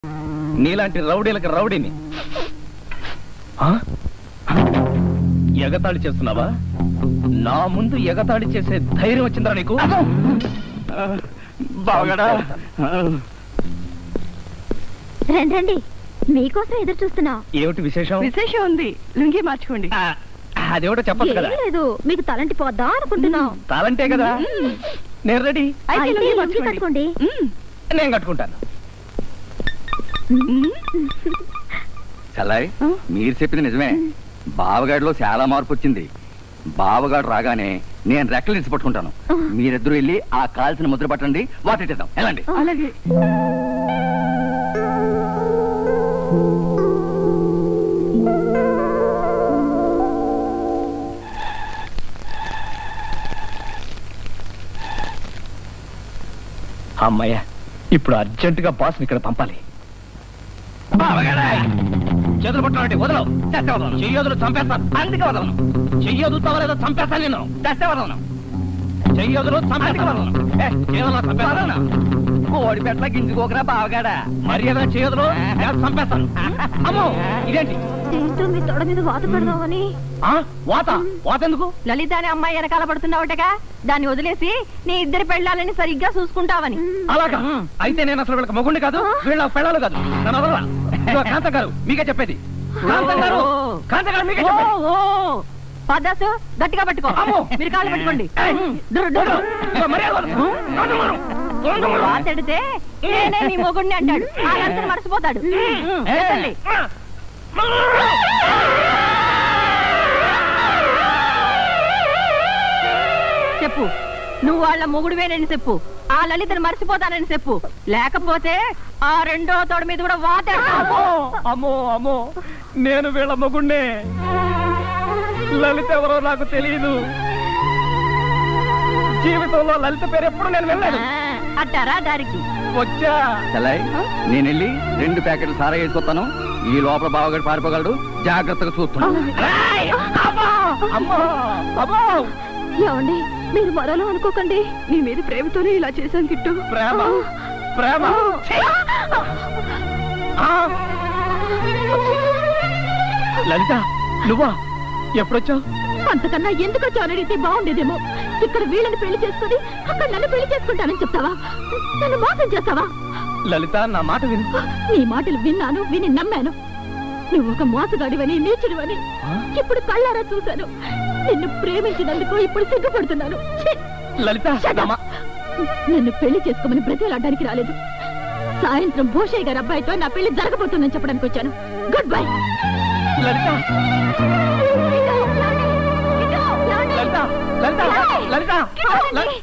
నీలాంటి రౌడీలకు రౌడీని ఆ? ఎగతాళి చేస్తున్నావా నా ముందు ఎగతాళి చేసే ధైర్యం వచ్చిందా నీకు బావగాడా రండి రండి మీకోసం ఎదురు చూస్తున్నా ఏమిటి విశేషం విశేషం ఉంది లుంగి మార్చుకోండి ఆ, అదేమిటో చెప్పచ్చు కదా ఏం లేదు మీకు తలంటి పోద్దా అనుకుంటున్నా తాలంటే కదా నేను రెడీ అయితే అయితే లుంగీ లుంగీ మార్చుకోండి కట్టుకోండి మ్మ్. నేను కట్టుకుంటాను మ్మ్. చల్లారి ఆ? మీరు చెప్పింది నిజమే బావగాడిలో చాలా మార్పు వచ్చింది బావగాడు రాగానే నేను రెక్కలు ఇచ్చి పట్టుకుంటాను మీరిద్దరూ వెళ్ళి ఆ కాల్సిన ముద్ర పట్టండి వాటెట్టేద్దాం ఎలాండి అలాగే అమ్మయ్య ఇప్పుడు అర్జెంటుగా బాస్ని ఇక్కడ పంపాలి చేతులు పట్టండి వదలవు చెయ్యదులు చంపేస్తాను అందుకే వదలను చెయ్యదు తవలేదో చంపేస్తాను నేను తెస్తే వదలను చెయ్యదులు చంపేస్తాను ఏ, చేయదులా చంపేస్తాను కోడి పెట్ట గింజుకోకరా బావగాడా మర్యాద చేయదులు నేను చంపేస్తాను అమ్మో ఇదేంటి ఏంటో మీ తొడ మీద వాత పెడదామని ఆ? వాత వాత ఎందుకు లలిత అనే అమ్మాయి వెనకాల పడుతున్నావుటగా దాన్ని వదిలేసి నీ ఇద్దరి పెళ్ళాలని సరిగ్గా చూసుకుంటావని అలాగా అయితే నేను అసలు వీళ్ళకి మొగుండి కాదు వీళ్ళ పెళ్ళాలు కాదు నన్ను వదలరా ఇదిగో కాంతం గారు మీకే చెప్పేది కాంతం గారు కాంతం గారు మీకే ఓ, చెప్పేది ఓ. పద్దాసు గట్టిగా పట్టుకో అమ్మో. మీరు కాళ్ళు పట్టుకోండి ఏయ్, దుర్రు, దుర్రు. ఇదిగో మర్యాద వదలు. కాంతం గారు, కాంతం గారు. వాతెడితే నేనే నీ మొగుడిని అంటాడు ఆ లంచం మర్చిపోతాడు మ్మ్. ఏయ్. ఎత్తండి. చెప్పు నువ్వు వాళ్ళ మొగుడువేనని చెప్పు ఆ లలితను మర్చిపోతానని చెప్పు లేకపోతే ఆ రెండో తోడు మీద కూడా వాతేస్తావు అమ్మో అమ్మో అమ్మో నేను వీళ్ళ మొగుణ్ణే లలిత ఎవరో నాకు తెలియదు జీవితంలో లలిత పేరు ఎప్పుడు నేను వెళ్ళాను అట్టారా దారికి వచ్చా చల్లారి నేను వెళ్ళి రెండు ప్యాకెట్లు సారా వేసుకొస్తాను ఈ లోపల బావగాడు పారిపోగలడు జాగ్రత్తగా చూస్తున్నాను ఏయ్! అమ్మా! అమ్మా! అమ్మా! ఏమండి మీరు మరోలో అనుకోకండి నీ మీద ప్రేమతోనే ఇలా చేశాను కిట్టు ప్రేమ ప్రేమ ఛీ! ఆ! లలిత నువ్వా ఎప్పుడొచ్చావు అంతకన్నా ఎందుకు వచ్చావు అడిగితే బాగుండేదేమో ఇక్కడ వీళ్ళని పెళ్లి చేసుకుని అక్కడ నన్ను పెళ్లి చేసుకుంటానని చెప్తావా నన్ను మోసం చేస్తావా లలిత నా మాట విను నీ మాటలు విన్నాను విని నమ్మాను నువ్వు ఒక మోసగాడివని నీచుడివని ఆ? ఇప్పుడు కళ్ళారా చూశాను నిన్ను ప్రేమించినందుకు ఇప్పుడు సిగ్గుపడుతున్నాను ఛీ! లలిత నా మా- నన్ను పెళ్లి చేసుకోమని బ్రతిలాడడానికి రాలేదు సాయంత్రం భూషయ్య గారి అబ్బాయితో నా పెళ్లి జరగబోతుందని చెప్పడానికి వచ్చాను గుడ్ బై లలిత లలిత లలిత లలిత లలిత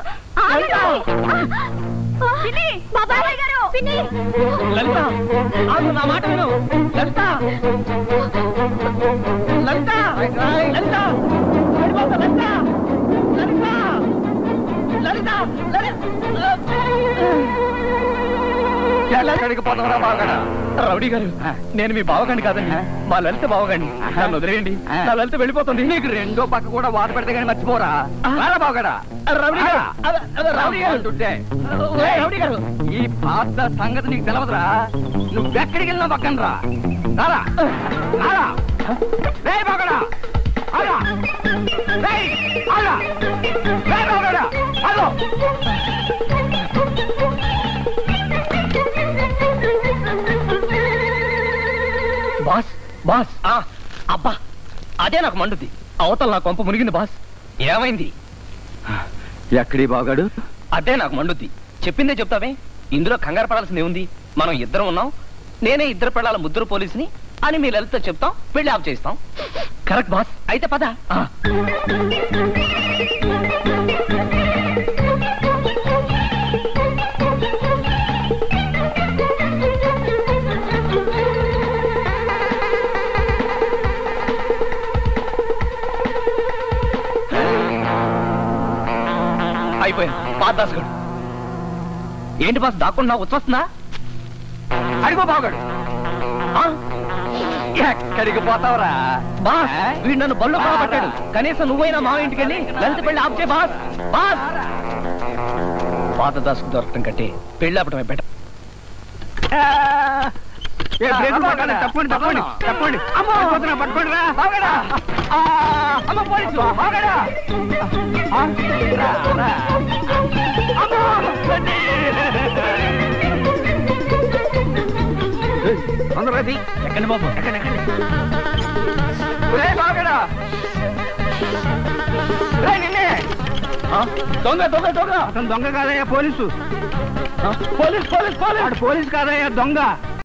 బాబాయ్ గారు లలిత ఆగు నా మాట విను లలిత లలిత లలిత పడిపోతా, లలిత లలిత లలిత ఎక్కడికి పోతావరా బావగాడా రౌడీ గారు నేను మీ బావగాండి కాదండి మా లలిత బావగాండి నన్ను వదిలేయండి నా లలిత వెళ్ళిపోతుంది నీకు రెండో పక్క కూడా వాత పెడితే కానీ మర్చిపోరా రారా బావగాడా రౌడీ గారు అదే, అదే, రౌడీ గారు అంటుంటే ఓయ్, రౌడీ గారు ఈ పాత సంగతి నీకు తెలవదురా నువ్వెక్కడికి వెళ్ళినా పక్కన రా రారా రారా రే బాగడా అలా రేయ్ అలా రే బాగడా హలో బాస్ బాస్ ఆ, అబ్బా అదే నాకు మండుద్ది అవతల నా కొంప మునిగింది బాస్ ఏమైంది ఎక్కడి బాగాడు అదే నాకు మండుద్ది చెప్పిందే చెప్తావే ఇందులో కంగారు పడాల్సింది ఉంది మనం ఇద్దరం ఉన్నాం నేనే ఇద్దరు పెళ్ళాల ముద్దురు పోలీసుని అని మీ లలిత చెప్తాం పెళ్లి ఆఫ్ చేస్తాం కరెక్ట్ బాస్ అయితే పద ఆ. అయిపోయాను పాత దాసుగాడు ఏంటి బాస్ దాక్కుండా వచ్చేస్తుందా అడిగో బాగాడు ఆ? ఎక్కడికి పోతావరా బాస్ వీడు నన్ను బళ్ళు పట్టాడు కనీసం నువ్వైనా మా ఇంటికి వెళ్ళి లలిత పెళ్లి ఆప్ చేయి బాస్ బాస్ పాత దాసుకు దొరకటం కంటే పెళ్లి ఆపటమే బెటర్ ఏ బ్రేక్ పట్టాలి తప్పండి తప్పండి తప్పండి పడిపోతున్నా, పట్టుకోండి రా బాగడా అమ్మ పోలీసు బాగడా ఆ, రా, రా. అమ్మో! ఏయ్, తొందరగా తీ. ఎక్కండి బాబు ఎక్కండి, ఎక్కండి. ఒరేయ్ బాగడా రేయ్ నిన్నే ఆ, దొంగ దొంగ దొంగ అతను దొంగ కాదయ్యా పోలీసు ఆ, పోలీస్ పోలీస్ పోలీస్ వాడు పోలీసు కాదయ్యా దొంగ